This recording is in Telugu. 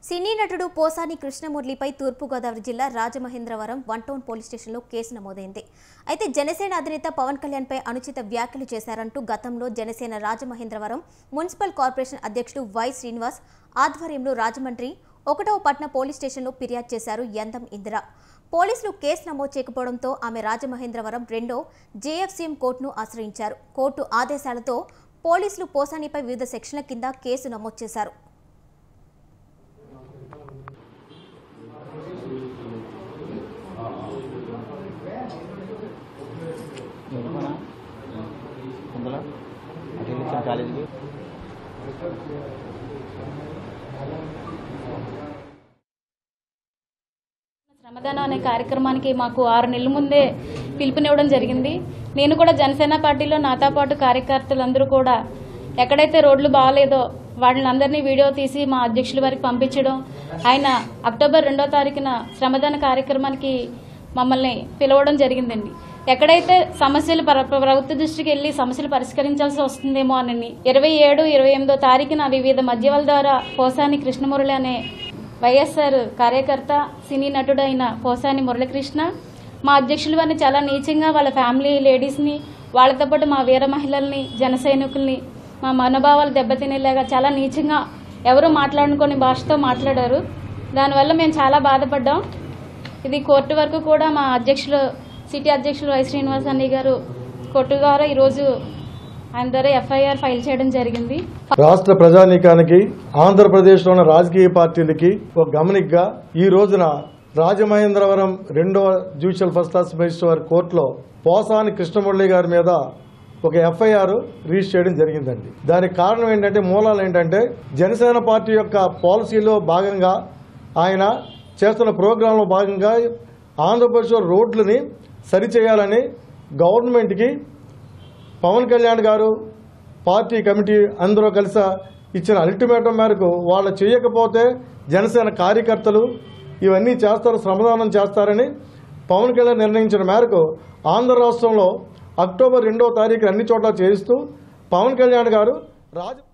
సినీ నటుడు పోసాని కృష్ణమురళిపై తూర్పుగోదావరి జిల్లా రాజమహేంద్రవరం వన్ టౌన్ పోలీస్ స్టేషన్లో కేసు నమోదైంది అయితే జనసేన అధినేత పవన్ కళ్యాణ్పై అనుచిత వ్యాఖ్యలు చేశారంటూ గతంలో జనసేన రాజమహేంద్రవరం మున్సిపల్ కార్పొరేషన్ అధ్యక్షుడు వై శ్రీనివాస్ ఆధ్వర్యంలో రాజమండ్రి ఒకటవ పట్న పోలీస్ స్టేషన్లో ఫిర్యాదు చేశారు యందం ఇందిర పోలీసులు కేసు నమోదు చేయకపోవడంతో ఆమె రాజమహేంద్రవరం రెండో జేఎఫ్సీఎం కోర్టును ఆశ్రయించారు కోర్టు ఆదేశాలతో పోలీసులు పోసానిపై వివిధ సెక్షన్ల కింద కేసు నమోదు చేశారు ఎందుకన్నా అందులో అటు వెళ్ళొచ్చాను కాలేజీకి శ్రమదానం అనే కార్యక్రమానికి మాకు ఆరు నెలల ముందే పిలుపునివ్వడం జరిగింది నేను కూడా జనసేన పార్టీలో నాతో పాటు కార్యకర్తలందరూ కూడా ఎక్కడైతే రోడ్లు బాగాలేదో వాళ్ళందరినీ వీడియో తీసి మా అధ్యక్షుల వారికి పంపించడం ఆయన అక్టోబర్ రెండో తారీఖున శ్రమదాన కార్యక్రమానికి మమ్మల్ని పిలవడం జరిగిందండి ఎక్కడైతే సమస్యలు ప్ర- ప్రభుత్వ దృష్టికి వెళ్ళి సమస్యలు పరిష్కరించాల్సి వస్తుందేమో అని ఇరవై ఏడు ఇరవై ఎనిమిదో తారీఖున వివిధ మధ్యవాళ్ళ ద్వారా పోసాని కృష్ణమురళి అనే వైఎస్ఆర్ కార్యకర్త సినీ నటుడు అయిన పోసాని మురళీకృష్ణ మా అధ్యక్షులు వారిని చాలా నీచంగా వాళ్ళ ఫ్యామిలీ లేడీస్ని వాళ్ళతో పాటు మా వీర మహిళల్ని జన సైనికుల్ని మా మనోభావాలు దెబ్బతినేలాగా చాలా నీచంగా ఎవరు మాట్లాడుకొని భాషతో మాట్లాడారు దానివల్ల మేము చాలా బాధపడ్డాం ఇది కోర్టు వరకు కూడా మా అధ్యక్షులు సిటీ అధ్యక్షులు వై శ్రీనివాస్ అన్నయ్య గారు కోర్టు ద్వారా ఈరోజు ఆయన ద్వారా ఎఫ్ఐఆర్ ఫైల్ చేయడం జరిగింది రాష్ట్ర ప్రజానీకానికి ఆంధ్రప్రదేశ్లో ఉన్న రాజకీయ పార్టీలకి ఒక గమనికగా ఈ రోజున రాజమహేంద్రవరం రెండవ జ్యుడిషియల్ ఫస్ట్ క్లాస్ మేజిస్ట్రేట్ కోర్టులో పోసాని కృష్ణమురళి గారి మీద ఒక ఎఫ్ఐఆర్ రిజిస్టర్ చేయడం జరిగిందండి దానికి కారణం ఏంటంటే మూలాలు ఏంటంటే జనసేన పార్టీ యొక్క పాలసీలో భాగంగా ఆయన చేస్తున్న ప్రోగ్రాంలో భాగంగా ఆంధ్రప్రదేశ్లో రోడ్లని సరిచేయాలని గవర్నమెంట్కి పవన్ కళ్యాణ్ గారు పార్టీ కమిటీ అందరూ కలిసి ఇచ్చిన అల్టిమేటం మేరకు వాళ్ళు చేయకపోతే జనసేన కార్యకర్తలు ఇవన్నీ చేస్తారు శ్రమదానం చేస్తారని పవన్ కళ్యాణ్ నిర్ణయించిన మేరకు ఆంధ్ర రాష్ట్రంలో అక్టోబర్ రెండవ తారీఖు అన్ని చోట్ల చేయిస్తూ పవన్ కళ్యాణ్ గారు రాజ